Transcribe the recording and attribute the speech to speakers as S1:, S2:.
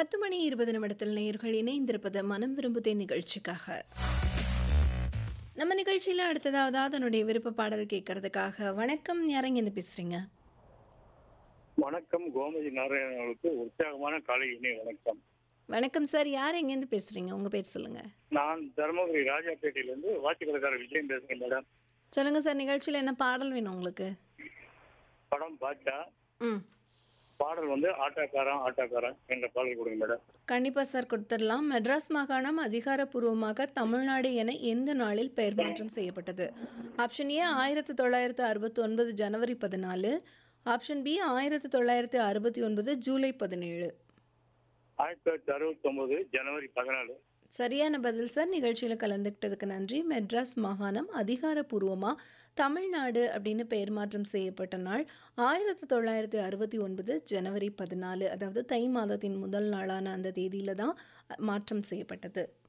S1: பத்து மணி இருபது நிமிடத்தில் நேயர்கள் இணைந்திருப்பது மனம் விரும்புதே நிகழ்ச்சிக்காக நம்ம நிகழ்ச்சியில் அடுத்ததாவது அதனுடைய விருப்ப பாடல் கேட்கறதுக்காக வணக்கம் யாரங்க இருந்து பேசுறீங்க
S2: வணக்கம் கோமதி நாராயணன் அவர்களுக்கு உற்சாகமான காலை இணைய வணக்கம்
S1: வணக்கம் சார் யார் எங்கேருந்து பேசுறீங்க உங்க பேர் சொல்லுங்க
S2: நான் தருமபுரி ராஜாப்பேட்டையிலிருந்து வாட்சிக்கடைக்காரர் விஜயம் பேசுகிறேன் மேடம்
S1: சொல்லுங்க சார் நிகழ்ச்சியில் என்ன பாடல் வேணும் உங்களுக்கு
S2: படம் பாட்சா
S1: ம்
S2: பாடல் வந்து ஆட்டாக்காரன் ஆட்டாக்காரன் என்ற பாடல் கொடுங்க மேடம்
S1: கண்டிப்பாக சார் கொடுத்துடலாம் மெட்ராஸ் மாகாணம் அதிகாரப்பூர்வமாக தமிழ்நாடு என எந்த நாளில் பெயர் மாற்றம் செய்யப்பட்டது ஆப்ஷன் ஏ ஆயிரத்தி தொள்ளாயிரத்து அறுபத்தி ஒன்பது ஜனவரி பதினாலு ஆப்ஷன் பி ஆயிரத்தி தொள்ளாயிரத்தி அறுபத்தி ஒன்பது ஜூலை பதினேழு
S2: ஆயிரத்தி தொள்ளாயிரத்தி அறுபத்தி ஒன்பது ஜனவரி பதினாலு
S1: சரியான பதில் சார் நிகழ்ச்சியில் கலந்துக்கிட்டதுக்கு நன்றி மெட்ராஸ் மாகாணம் அதிகாரப்பூர்வமாக தமிழ்நாடு அப்படின்னு பெயர் மாற்றம் செய்யப்பட்ட நாள் ஆயிரத்தி தொள்ளாயிரத்தி அறுபத்தி ஒன்பது ஜனவரி பதினாலு அதாவது தை மாதத்தின் முதல் நாளான அந்த தேதியில தான் மாற்றம் செய்யப்பட்டது